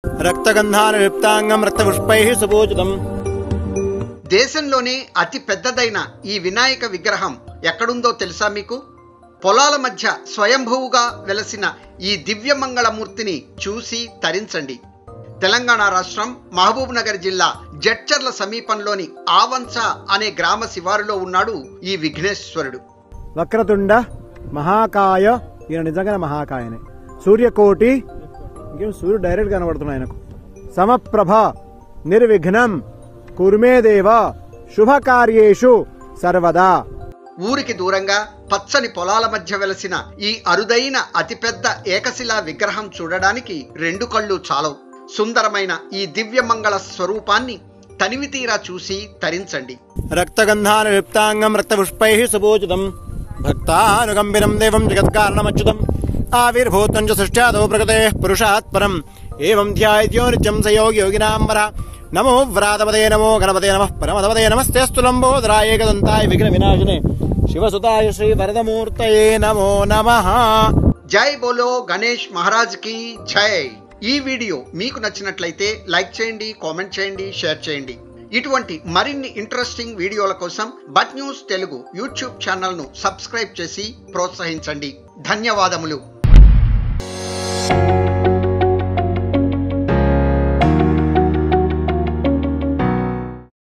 రక్తగంధానులిప్తాంగం రక్తపుష్పై సుపూజితం దేశంలోనే అతి పెద్దదైన ఈ వినాయక విగ్రహం ఎక్కడుందో తెలుసా మీకు పొలాల మధ్య స్వయంభువుగా వెలసిన ఈ దివ్యమంగళమూర్తిని చూసి తరించండి తెలంగాణ రాష్ట్రం మహబూబ్ నగర్ జిల్లా జడ్చర్ల సమీపంలోని ఆవంచ అనే గ్రామ శివారులో ఉన్నాడు ఈ విఘ్నేశ్వరుడు వక్రతుండ మహాకాయ ఈయన నిజంగానే మహాకాయనే సూర్యకోటి ఇంకేం సూర్యుడు డైరెక్ట్ కనబడుతున్నాయి ఆయనకు సమప్రభ నిర్విఘ్నం కుర్మే దేవ శుభకార్యేషు సర్వదా ఊరికి దూరంగా పచ్చని పొలాల మధ్య వెలసిన ఈ అరుదైన అతిపెద్ద ఏకశిలా విగ్రహం చూడడానికి రెండు కళ్ళు చాలవు సుందరమైన ఈ దివ్యమంగళ స్వరూపాన్ని తనివి తీరా చూసి తరించండి రక్తగంధానులిప్తాంగం రక్తపుష్పై సుపూజితం భక్తానుగంభిరం దేవం జగత్కారణమచ్యుతం ఆవిర్భూతం చ సృష్ట్యాదో ప్రకృతే పురుషాత్ పరం ఏవం ధ్యాయత్యో నిత్యం స యోగి యోగినాంబర నమో వ్రాతపదే నమో గణపతే నమ పరమదపదే నమస్తేస్తు లంబోదరాయ ఏకదంతాయ విఘ్న వినాశనే శివసుతాయ శ్రీ వరదమూర్తయే నమో నమః జై బోలో గణేష్ మహారాజ్ కి జై ఈ వీడియో మీకు నచ్చినట్లయితే లైక్ చేయండి కామెంట్ చేయండి షేర్ చేయండి ఇటువంటి మరిన్ని ఇంట్రెస్టింగ్ వీడియోల కోసం బట్ న్యూస్ తెలుగు యూట్యూబ్ ఛానల్ను సబ్స్క్రైబ్ చేసి ప్రోత్సహించండి ధన్యవాదములు